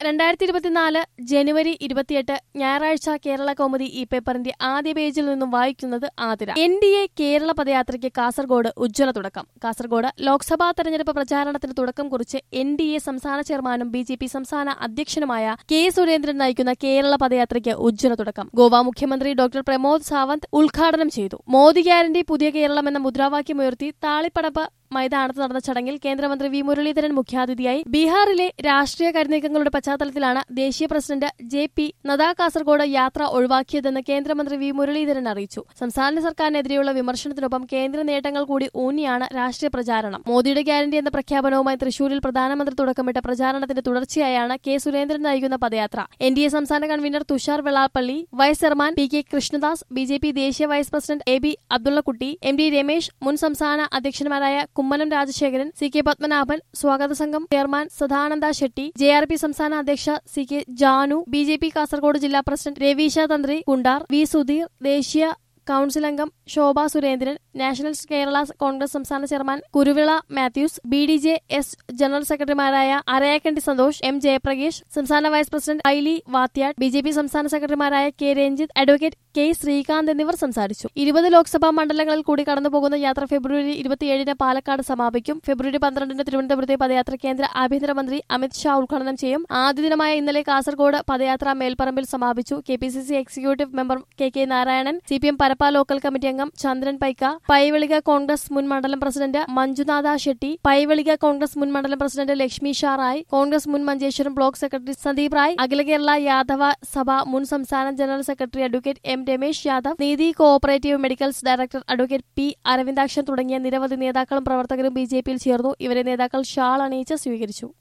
രണ്ടായിരത്തി ഇരുപത്തിനാല് ജനുവരി ഇരുപത്തിയെട്ട് ഞായറാഴ്ച കേരള കൗമുദി ഈ പേപ്പറിന്റെ ആദ്യ പേജിൽ നിന്നും വായിക്കുന്നത് Athira N D A Kerala പദയാത്രയ്ക്ക് Kasaragod ഉജ്ജ്വല തുടക്കം കാസർഗോഡ് ലോക്സഭാ തെരഞ്ഞെടുപ്പ് പ്രചാരണത്തിന് തുടക്കം കുറിച്ച് എൻ ഡി എ സംസ്ഥാന ചെയർമാനും ബി ജെ പി സംസ്ഥാന അധ്യക്ഷനുമായ കെ സുരേന്ദ്രൻ നയിക്കുന്ന കേരള പദയാത്രയ്ക്ക് ഉജ്ജ്വല തുടക്കം ഗോവ മുഖ്യമന്ത്രി ഡോക്ടർ പ്രമോദ് സാവന്ത് ഉദ്ഘാടനം ചെയ്തു മോദി ഗ്യാരണ്ടി പുതിയ കേരളം എന്ന മുദ്രാവാക്യമുയർത്തി താളിപ്പടപ്പ് മൈതാനത്ത് നടന്ന ചടങ്ങിൽ കേന്ദ്രമന്ത്രി വി മുരളീധരൻ മുഖ്യാതിഥിയായി ബീഹാറിലെ രാഷ്ട്രീയ കരുനീക്കങ്ങളുടെ പശ്ചാത്തലത്തിലാണ് ദേശീയ president J P Nadda Kasaragod യാത്ര ഒഴിവാക്കിയതെന്ന് കേന്ദ്രമന്ത്രി വി മുരളീധരൻ അറിയിച്ചു സംസ്ഥാന സർക്കാരിനെതിരെയുള്ള വിമർശനത്തിനൊപ്പം കേന്ദ്ര നേട്ടങ്ങൾ കൂടി ഊന്നിയാണ് രാഷ്ട്രീയ പ്രചാരണം മോദിയുടെ ഗ്യാരണ്ടി എന്ന പ്രഖ്യാപനവുമായി തൃശൂരിൽ പ്രധാനമന്ത്രി തുടക്കമിട്ട പ്രചാരണത്തിന്റെ തുടർച്ചയായാണ് കെ സുരേന്ദ്രൻ നയിക്കുന്ന പദയാത്ര എൻ ഡി എ സംസ്ഥാന convenor Thushar Vellappally vice chairman P K Krishnadas B J P ദേശീയ vice president A B Abdullakutty M D Ramesh മുൻ സംസ്ഥാന അധ്യക്ഷന്മാരായ കുമ്മനം രാജശേഖരൻ സി കെ പത്മനാഭൻ സ്വാഗത സംഘം chairman Sadananda Shetty J R P സംസ്ഥാന അധ്യക്ഷ C K Janu B J P Kasaragod ജില്ലാ പ്രസിഡന്റ് രവീശ തന്ത്രി കുണ്ടാർ വി സുധീർ ദേശീയ കൌൺസിൽ അംഗം ശോഭ സുരേന്ദ്രൻ നാഷണൽ കേരള കോൺഗ്രസ് സംസ്ഥാന chairman Kuruvila Mathews B D J S general സെക്രട്ടറിമാരായ അരയാക്കണ്ടി സന്തോഷ് എം ജയപ്രകേഷ് സംസ്ഥാന vice president Aili Vathyat B J P സംസ്ഥാന സെക്രട്ടറിമാരായ K Ranjith advocate K Sreekanth എന്നിവർ സംസാരിച്ചു ഇരുപത് ലോക്സഭാ മണ്ഡലങ്ങളിൽ കൂടി കടന്നുപോകുന്ന യാത്ര ഫെബ്രുവരി ഇരുപത്തിയേഴിന് പാലക്കാട് സമാപിക്കും ഫെബ്രുവരി പന്ത്രണ്ടിന് തിരുവനന്തപുരത്തെ പദയാത്ര കേന്ദ്ര ആഭ്യന്തരമന്ത്രി അമിത് ഷാ ഉദ്ഘാടനം ചെയ്യും ആദ്യ ദിനമായ ഇന്നലെ കാസർഗോഡ് പദയാത്ര മേൽപ്പറമ്പിൽ സമാപിച്ചു K P C C executive member K K Narayanan C P M Parappa local committee അംഗം ചന്ദ്രൻ പൈക്ക പൈവളിക കോൺഗ്രസ് മുൻ മണ്ഡലം പ്രസിഡന്റ് മഞ്ജുനാഥ ഷെട്ടി പൈവളിക കോൺഗ്രസ് മുൻ മണ്ഡലം പ്രസിഡന്റ് ലക്ഷ്മി ഷാ റായ് കോൺഗ്രസ് മുൻ മഞ്ചേശ്വരം ബ്ലോക്ക് സെക്രട്ടറി സന്ദീപ് റായ് അഖില കേരള യാദവ സഭ മുൻ സംസ്ഥാന general secretary advocate M Ramesh Yadav Neethi cooperative medicals director advocate P Aravindakshan തുടങ്ങിയ നിരവധി നേതാക്കളും പ്രവർത്തകരും ബി ജെ പിയിൽ ചേർന്നു ഇവരെ നേതാക്കൾ ഷാൾ അണിയിച്ച് സ്വീകരിച്ചു